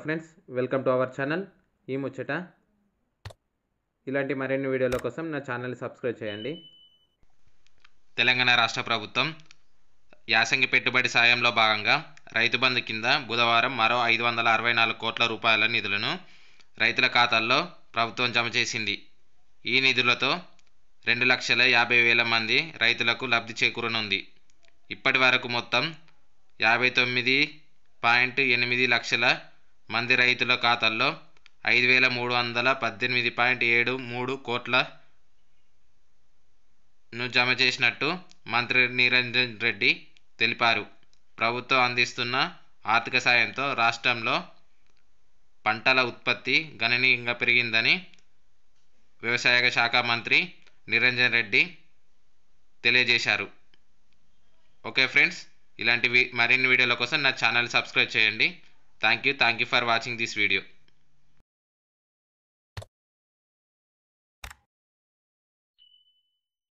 friends welcome to our channel ఈ ముచ్చట ఇలాంటి మరిన్ని వీడియోల కోసం నా ఛానల్ని సబ్స్క్రైబ్ చేయండి తెలంగాణ రాష్ట్ర ప్రభుత్వం యాసంగి పెట్టుబడి సాయంలో భాగంగా రైతు బంధు కింద బుధవారం మరో ఐదు వందల అరవై నాలుగు కోట్ల రూపాయల నిధులను రైతుల ఖాతాల్లో ప్రభుత్వం జమ చేసింది ఈ నిధులతో రెండు లక్షల యాభై వేల మంది రైతులకు లబ్ధి చేకూరనుంది ఇప్పటి వరకు మొత్తం యాభై తొమ్మిది పాయింట్ ఎనిమిది లక్షల మంది రైతుల ఖాతాల్లో ఐదు వేల మూడు వందల పద్దెనిమిది పాయింట్ ఏడు మూడు కోట్ల ను జమ చేసినట్టు మంత్రి నిరంజన్ రెడ్డి తెలిపారు ప్రభుత్వం అందిస్తున్న ఆర్థిక సాయంతో రాష్ట్రంలో పంటల ఉత్పత్తి గణనీయంగా పెరిగిందని వ్యవసాయ శాఖ మంత్రి నిరంజన్ రెడ్డి తెలియజేశారు ఓకే ఫ్రెండ్స్ ఇలాంటి వి- మరిన్ని వీడియోల కోసం నా ఛానల్ సబ్స్క్రైబ్ చేయండి thank you thank you for watching this video